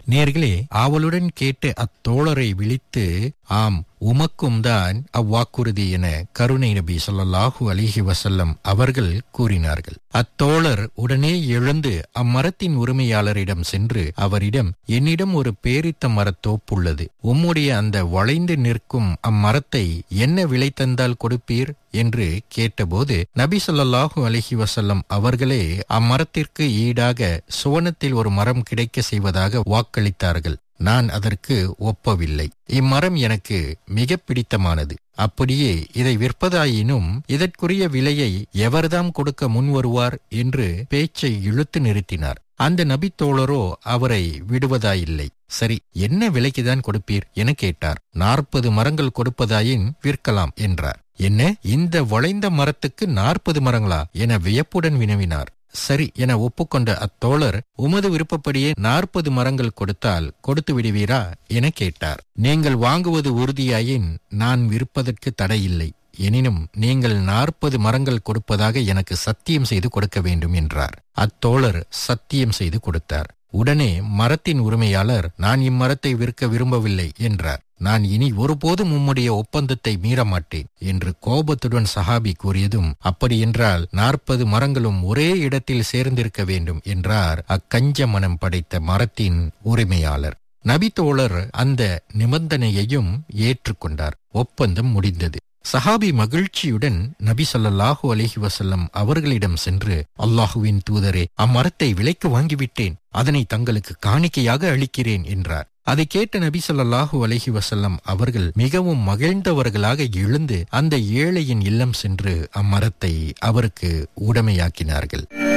நேர்களே ஆவலுடன் கேட்டு அத்தோழரை விழித்து ஆம் உமக்கும் தான் அவ்வாக்குறுதி என கருணை நபி ஸல்லல்லாஹு அலிஹி வசல்லம் அவர்கள் கூறினார்கள் அத்தோழர் உடனே எழுந்து அம்மரத்தின் உரிமையாளரிடம் சென்று அவரிடம் என்னிடம் ஒரு பேரித்த மரத்தோப்புள்ளது உம்முடைய அந்த வளைந்து நிற்கும் அம்மரத்தை என்ன விலை தந்தால் கொடுப்பீர் என்று கேட்டபோது நபி ஸல்லல்லாஹு அலிஹி வசல்லம் அவர்களே அம்மரத்திற்கு ஈடாக சுவனத்தில் ஒரு மரம் கிடைக்க செய்வதாக வாக்களித்தார்கள் நான் அதற்கு ஒப்பவில்லை இம்மரம் எனக்கு மிக பிடித்தமானது அப்படியே இதை விற்பதாயினும் இதற்குரிய விலையை எவர்தாம் கொடுக்க முன்வருவார் என்று பேச்சை இழுத்து நிறுத்தினார் அந்த நபித்தோழரோ அவரை விடுவதாயில்லை சரி என்ன விலைக்குதான் கொடுப்பீர் என கேட்டார் நாற்பது மரங்கள் கொடுப்பதாயின் விற்கலாம் என்றார் என்ன இந்த வளைந்த மரத்துக்கு நாற்பது மரங்களா என வியப்புடன் வினவினார் சரி என ஒப்புக்கொண்ட அத்தோழர் உமது விருப்பப்படியே நாற்பது மரங்கள் கொடுத்தால் கொடுத்து விடுவீரா என கேட்டார் நீங்கள் வாங்குவது உறுதியாயின் நான் விற்பதற்கு தடையில்லை எனினும் நீங்கள் நாற்பது மரங்கள் கொடுப்பதாக எனக்கு சத்தியம் செய்து கொடுக்க வேண்டும் என்றார் அத்தோழர் சத்தியம் செய்து கொடுத்தார் உடனே மரத்தின் உரிமையாளர் நான் இம்மரத்தை விற்க விரும்பவில்லை என்றார் நான் இனி ஒருபோதும் உம்முடைய ஒப்பந்தத்தை மீறமாட்டேன் என்று கோபத்துடன் சஹாபி கூறியதும் அப்படியென்றால் நாற்பது மரங்களும் ஒரே இடத்தில் சேர்ந்திருக்க வேண்டும் என்றார் அக்கஞ்ச மனம் படைத்த மரத்தின் உரிமையாளர் நபித்தோழர் அந்த நிபந்தனையையும் ஏற்றுக்கொண்டார் ஒப்பந்தம் முடிந்தது சஹாபி மகிழ்ச்சியுடன் நபி ஸல்லல்லாஹு அலைஹி வஸல்லம் அவர்களிடம் சென்று அல்லாஹுவின் தூதரே அம்மரத்தை விலைக்கு வாங்கிவிட்டேன் அதனை தங்களுக்கு காணிக்கையாக அளிக்கிறேன் என்றார் அதை கேட்ட நபி ஸல்லல்லாஹு அலைஹி வஸல்லம் அவர்கள் மிகவும் மகிழ்ந்தவர்களாக எழுந்து அந்த ஏழையின் இல்லம் சென்று அம்மரத்தை அவருக்கு உடமையாக்கினார்கள்